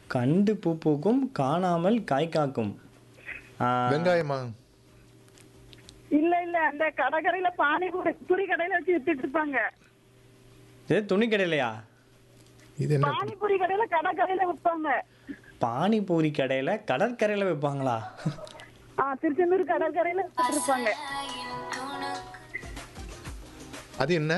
கண்டு பூ பூக்கும் காணாமல் காய் காக்கும் ஆ, வெங்காயமா இல்ல இல்ல அந்த கடற்கரையில பானி பூரி கடையில வச்சு வித்துட்டு இருப்பாங்க இது துணி கடையிலையா இது என்ன பானிபூரி கடையில கடற்கரையில விற்பாங்க பானிபூரி கடையில் கடற்கரையில் வைப்பாங்களா ஆ திருச்செந்தூர் கடற்கரையில வித்துட்டு இருப்பாங்க அது என்ன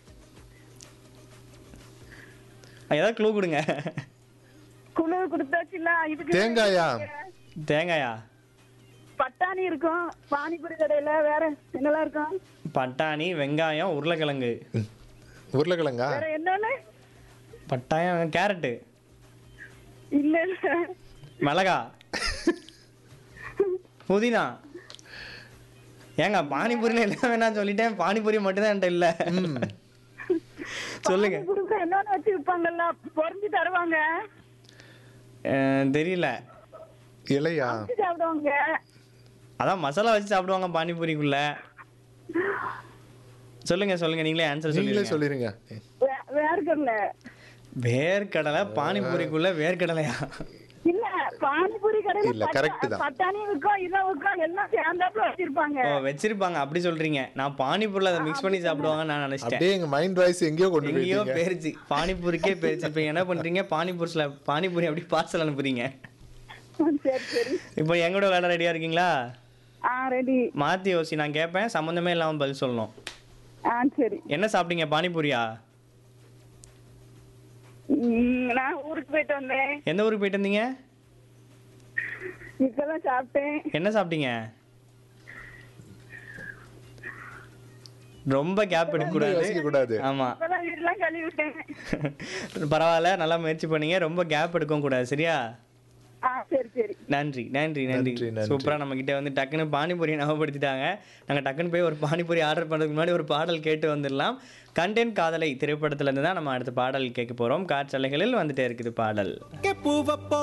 ஏதாவது க்ளூ கொடுங்க குழு கொடுத்தாச்சுல இதுக்கு தேங்காயா தேங்காயா பட்டாணி இருக்கும் பானிபூரி கடையில வேற என்னெல்லாம் இருக்கும் பட்டாணி வெங்காயம் உருளைக்கிழங்கு ம். உருளைக்கிழங்கா வேற என்னன்னு பட்டாயம் கேரட்டு இல்ல இல்ல மிளகா புதினா ஏங்க பானிபூரியில் எல்லாம் வேணாம் சொல்லிட்டேன் பானிபூரி மட்டும்தான் என்கிட்ட இல்லை சொல்லுங்க பானிபூரி கூட என்னன்னு வச்சு விற்பாங்கல்ல பொறிஞ்சு தருவாங்க அஹ், தெரியல இலையா வச்சு சாப்பிடுவாங்க அதான் மசாலா வச்சு சாப்பிடுவாங்க பானிபூரிக்குள்ள சொல்லுங்க சொல்லுங்க நீங்களே ஆன்சர் நீங்களே சொல்லுங்க சொல்லிருங்க வே- வேர்க்கடல வேர்க்கடலை பானிபூரிக்குள்ள வேர்க்கடலையா இல்ல பானிபூரி கடையில இல்ல, பட்டா- correct தான். பட்டாணி விற்கும் இதை விற்கும் எல்லாம் சேர்ந்தாப்புல வச்சிருப்பாங்க ஓ வச்சிருப்பாங்க அப்படி சொல்றீங்க நான் பானிபூரில் அதை மிக்ஸ் பண்ணி சாப்பிடுவாங்க நான் நினைச்சிட்டேன் அப்படியே எங்க மைண்ட் வாய்ஸ் எங்கேயோ கொண்டு எங்கேயோ போயிட்டீங்க போயிருச்சு பானிபூரிக்கே போயிருச்சு இப்போ என்ன பண்றீங்க பானிபூரில் பானிபூரி அப்படி பார்சல் அனுப்புறீங்க சரி சரி இப்போ எங்கூட விளையாட ரெடியா இருக்கீங்களா ஆ ரெடி மாத்தி யோசி நான் கேட்பேன் சம்மந்தமே இல்லாமல் பதில் சொல்லணும் ஆ சரி என்ன சாப்பிட்டீங்க பானிபூரியா ம், நான் ஊருக்கு போயிட்டு வந்தேன் எந்த ஊருக்கு போயிட்டு இருந்தீங்க இப்பதான் சாப்பிட்டேன் என்ன சாப்பிட்டீங்க ரொம்ப கேப் எடுக்கக்கூடாது யோசிக்க கூடாது ஆமா இப்பதான் வீடெல்லாம் கழுவி விட்டேன் பரவாயில்ல நல்லா முயற்சி பண்ணீங்க ரொம்ப கேப் எடுக்கவும் கூடாது சரியா ஆ சரி சரி நன்றி நன்றி நன்றி நன்றி, நன்றி. சூப்பரா நம்ம கிட்ட வந்து டக்குன்னு பானிபூரி ஞாபகப்படுத்திட்டாங்க நாங்க டக்குன்னு போய் ஒரு பானிபூரி ஆர்டர் பண்றதுக்கு முன்னாடி ஒரு பாடல் கேட்டு வந்துடலாம் கண்டென்ட் காதலை திரைப்படத்துல இருந்து தான் நம்ம அடுத்த பாடல் கேட்க போறோம் காற்றலைகளில் வந்துட்டே இருக்குது பாடல்